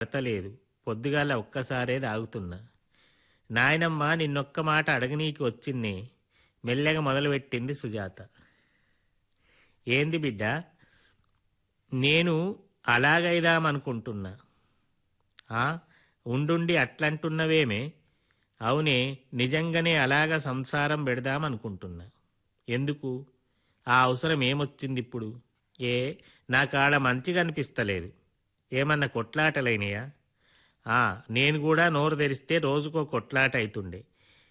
పడతలేదు పొద్దుగాల ఒక్కసారే తాగుతున్నా నాయనమ్మ నిన్నొక్క మాట అడగనీకి వచ్చిన్నే మెల్లగా మొదలుపెట్టింది సుజాత ఏంది బిడ్డ నేను అలాగైదామనుకుంటున్నా ఆ, ఉండుండి అట్లంటున్నవేమే అవునే నిజంగానే అలాగ సంసారం పెడదామనుకుంటున్నా ఎందుకు ఆ అవసరం ఏమొచ్చింది ఇప్పుడు ఏ నాకాడ మంచిగా అనిపిస్తలేదు ఏమన్నా కొట్లాటలైనయా ఆ, నేను కూడా నోరు తెరిస్తే రోజుకో కొట్లాట అవుతుండే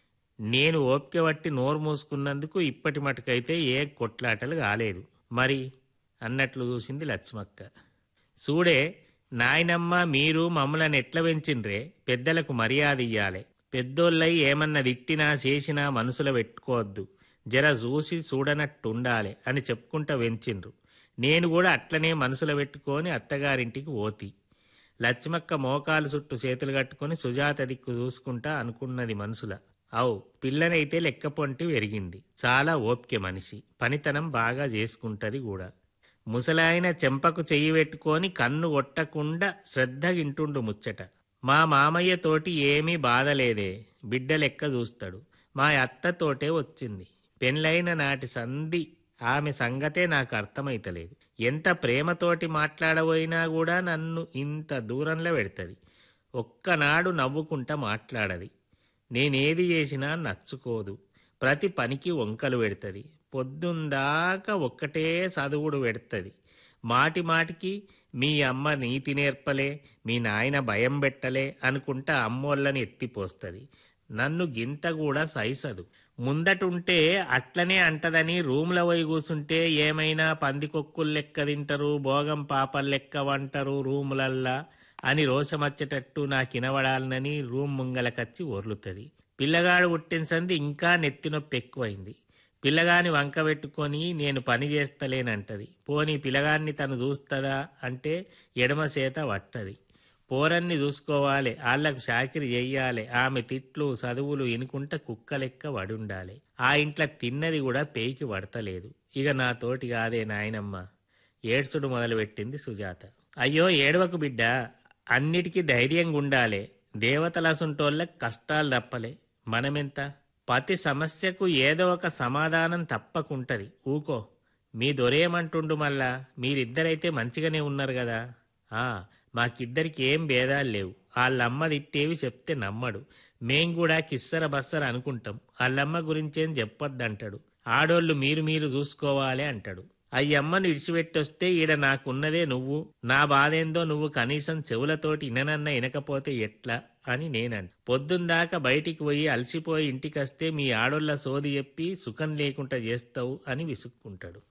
నేను ఓపిక పట్టి నోరు మూసుకున్నందుకు ఇప్పటి మటుకైతే ఏ కొట్లాటలు కాలేదు మరి అన్నట్లు చూసింది లక్ష్మక్క చూడే నాయనమ్మ మీరు మమ్మల్ని ఎట్లా పెంచిండ్రే పెద్దలకు మర్యాద ఇయ్యాలే పెద్దోళ్ళై ఏమన్నా తిట్టినా చేసినా మనసులో పెట్టుకోవద్దు జర చూసి చూడనట్టుండాలి అని చెప్పుకుంటా పెంచిండ్రు నేను కూడా అట్లనే మనసులో పెట్టుకొని అత్తగారింటికి పోతి లక్ష్మక్క మోకాలు చుట్టూ చేతులు కట్టుకొని సుజాత దిక్కు చూసుకుంటా అనుకున్నది మనసుల అవు పిల్లనైతే లెక్కపొంటి పెరిగింది చాలా ఓపిక మనిషి పనితనం బాగా చేసుకుంటది కూడా ముసలాయన చెంపకు చెయ్యి పెట్టుకొని కన్ను కొట్టకుండా శ్రద్ధగింటుండు ముచ్చట మా మామయ్య తోటి ఏమీ బాధలేదే బిడ్డ లెక్క చూస్తాడు మా అత్తతోటే వచ్చింది పెళ్ళైన నాటి సంధి ఆమె సంగతే నాకు అర్థమైతలేదు ఎంత ప్రేమతోటి మాట్లాడబోయినా కూడా నన్ను ఇంత దూరంలో పెడతది ఒక్కనాడు నవ్వుకుంటా మాట్లాడది నేనేది చేసినా నచ్చుకోదు ప్రతి పనికి వంకలు పెడతది పొద్దుందాకా ఒక్కటే చదువుడు పెడతది మాటి మాటికి మీ అమ్మ నీతి నేర్పలే మీ నాయన భయం పెట్టలే అనుకుంటా అమ్మోళ్ళని ఎత్తిపోస్తది నన్ను గింత కూడా సైసదు ముందటుంటే అట్లనే అంటదని రూమ్లో పోయి కూసుంటే ఏమైనా పందికొక్కులు లెక్క తింటారు భోగం పాపలు లెక్క వంటరు రూములల్లా అని రోషమచ్చేటట్టు నాకినవడాలనని రూమ్ ముంగలకచ్చి ఒర్లుతుంది పిల్లగాడు పుట్టిన సంది ఇంకా నెత్తినొప్పి ఎక్కువైంది పిల్లగాని వంక పెట్టుకొని నేను పని చేస్తలేనంటది పోనీ పిల్లగాన్ని తను చూస్తుందా అంటే ఎడమ చేత వట్టది పోరన్ని చూసుకోవాలి ఆళ్లకు చాకిరి చెయ్యాలి ఆమె తిట్లు చదువులు ఇనుకుంట కుక్క లెక్క వడుండాలి ఆ ఇంట్లో తిన్నది కూడా పేయికి పడతలేదు ఇక నా తోటి కాదే నాయనమ్మ ఏడ్చుడు మొదలుపెట్టింది సుజాత అయ్యో ఏడవకు బిడ్డ అన్నిటికీ ధైర్యంగా ఉండాలి దేవతలసుంటోళ్ళకి కష్టాలు తప్పలే మనమెంత ప్రతి సమస్యకు ఏదో ఒక సమాధానం తప్పకుంటది ఊకో మీ దొరేమంటుండు మళ్ళా మీరిద్దరైతే మంచిగానే ఉన్నారు కదా ఆ మాకిద్దరికి ఏం భేదాలు లేవు వాళ్ళమ్మ తిట్టేవి చెప్తే నమ్మడు మేం కూడా కిස්සర బස්සర అనుకుంటాం వాళ్ళమ్మ గురించేం చెప్పొద్దంటాడు ఆడోళ్ళు మీరు మీరు చూసుకోవాలి అంటాడు అయ్యమ్మను విడిచిపెట్టొస్తే ఈడ నాకున్నదే నువ్వు నా బాధేందో నువ్వు కనీసం చెవులతోటి ఇననన్న ఇనకపోతే ఎట్లా అని నేనంట పొద్దుందాకా బయటికి పోయి అలసిపోయి ఇంటికొస్తే మీ ఆడోళ్ళ సోది చెప్పి సుఖం లేకుండా చేస్తావు అని విసుక్కుంటాడు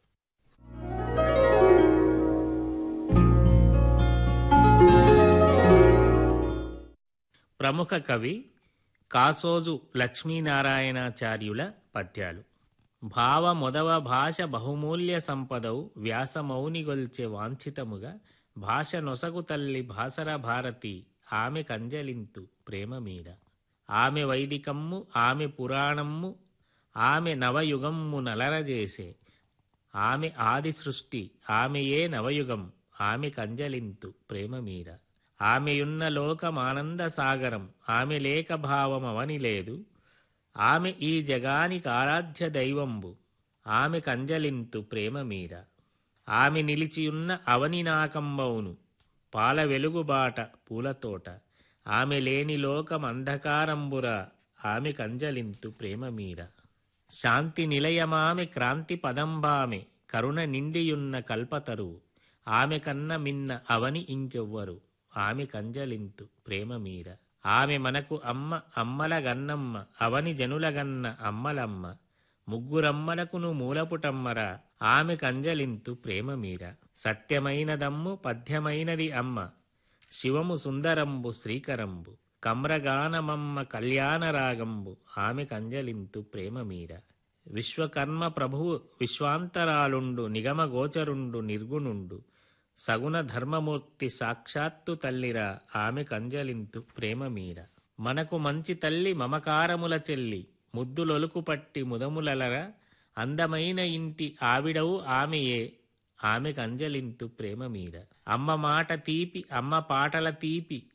ప్రముఖ కవి కాసోజు లక్ష్మీనారాయణాచార్యుల పద్యాలు భావ మొదవ భాష బహుమూల్య సంపదవు వ్యాసమౌనిగొల్చె వాంఛితముగా భాష నొసగు తల్లి భాసర భారతి ఆమె కంజలింతు ప్రేమ మీద ఆమె వైదికమ్ము ఆమె పురాణమ్ము ఆమె నవయుగమ్ము నలరజేసే ఆమె ఆది సృష్టి ఆమెయే నవయుగం ఆమె కంజలింతు ప్రేమ మీద ఆమెయున్న లోకమానంద సాగరం ఆమె లేక భావం అవని లేదు ఆమె ఈ జగానికి ఆరాధ్య దైవంబు ఆమె కంజలింతు ప్రేమ మీర ఆమె నిలిచియున్న అవని నాకంబవును పాల వెలుగుబాట పూలతోట ఆమె లేని లోకం అంధకారంబుర ఆమె కంజలింతు ప్రేమ మీర శాంతి నిలయమామె క్రాంతి పదంబామె కరుణ నిండియున్న కల్పతరువు ఆమె కన్న మిన్న అవని ఇంకెవ్వరు ఆమె కంజలింతు ప్రేమ మీర ఆమె మనకు అమ్మ అమ్మల గన్నమ్మ అవని జనులగన్న అమ్మలమ్మ ముగ్గురమ్మలకును మూలపుటమ్మరా ఆమె కంజలింతు ప్రేమ మీర సత్యమైనదమ్ము పద్యమైనది అమ్మ శివము సుందరంబు శ్రీకరంబు కమ్రగానమమ్మ కళ్యాణరాగంబు ఆమె కంజలింతు ప్రేమ మీర విశ్వకర్మ ప్రభువు విశ్వాంతరాలుండు నిగమగోచరుండు నిర్గుణుండు సగుణ ధర్మమూర్తి సాక్షాత్తు తల్లిరా ఆమె కంజలింతు ప్రేమ మీర మనకు మంచి తల్లి మమకారముల చెల్లి ముద్దులొలుకు పట్టి ముదములలరా అందమైన ఇంటి ఆవిడవు ఆమెయే ఆమె కంజలింతు ప్రేమ మీద అమ్మ మాట తీపి అమ్మ పాటల తీపి